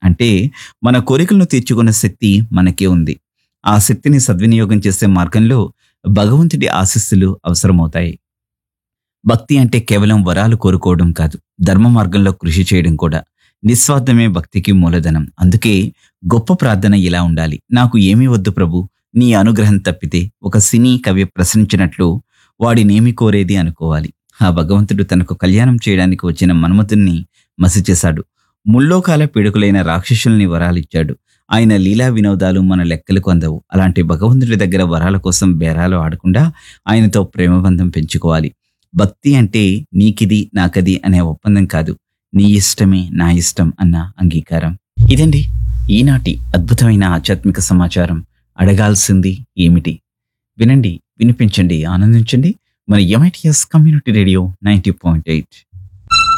అంటే మన కోరికలను తీర్చుకున్న శక్తి మనకే ఉంది ఆ శక్తిని సద్వినియోగం చేసే మార్గంలో భగవంతుడి ఆశీస్సులు అవసరమవుతాయి భక్తి అంటే కేవలం వరాలు కోరుకోవడం కాదు ధర్మ మార్గంలో కృషి చేయడం కూడా నిస్వార్థమే భక్తికి మూలధనం అందుకే గొప్ప ప్రార్థన ఇలా ఉండాలి నాకు ఏమీ వద్దు ప్రభు నీ అనుగ్రహం తప్పితే ఒక సినీ కవి ప్రశ్నించినట్లు వాడినేమి కోరేది అనుకోవాలి ఆ భగవంతుడు తనకు కళ్యాణం చేయడానికి వచ్చిన మన్మథుణ్ణి మసి చేశాడు ముల్లోకాల పీడకులైన రాక్షసుల్ని వరాలిచ్చాడు ఆయన లీలా వినోదాలు మన లెక్కలకు అందవు అలాంటి భగవంతుడి దగ్గర వరాల కోసం బేరాలు ఆడకుండా ఆయనతో ప్రేమబంధం పెంచుకోవాలి భక్తి అంటే నీకిది నాకది అనే ఒప్పందం కాదు నీ ఇష్టమే నా ఇష్టం అన్న అంగీకారం ఇదండి ఈనాటి అద్భుతమైన ఆధ్యాత్మిక సమాచారం అడగాల్సింది ఏమిటి వినండి వినిపించండి ఆనందించండి మన MITS community radio ninety point eight